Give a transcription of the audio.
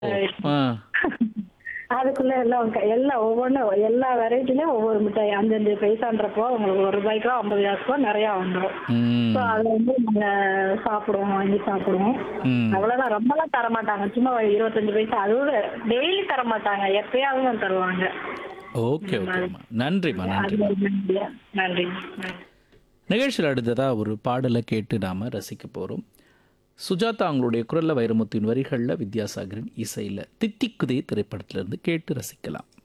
ஆ அதுக்குள்ள எல்லாம் க- எல்லாம் ஒவ்வொன்றும் எல்லா வெரைட்டிலையும் ஒவ்வொரு மிட்டாய் அஞ்சஞ்சு பைசான்றப்போ உங்களுக்கு ஒரு ரூபாய்க்கோ ஐம்பது காசுக்கோ நிறையா வந்துடும் ம் ஸோ அதை வந்து நாங்கள் சாப்பிடுவோம் வாங்கி சாப்பிடுவோம் ம் அவ்வளோதான் ரொம்பலாம் தர மாட்டாங்க சும்மா ஒரு இருபத்தஞ்சு பைசா அதுவும் டெய்லி தர மாட்டாங்க எப்பயாவது தான் தருவாங்க ஓகே ஓகேம்மா நன்றிம்மா அது நன்றி ஒரு நன்றியா நன்றி நன்றி நிகழ்ச்சியில் அடுத்ததாக ஒரு பாடலை கேட்டு நாம் ரசிக்க போகிறோம் சுஜாதா அவங்களுடைய குரல்ல வைரமுத்தின் வரிகளில் வித்யாசாகரின் இசையில் தித்திக்குதே திரைப்படத்திலிருந்து கேட்டு ரசிக்கலாம்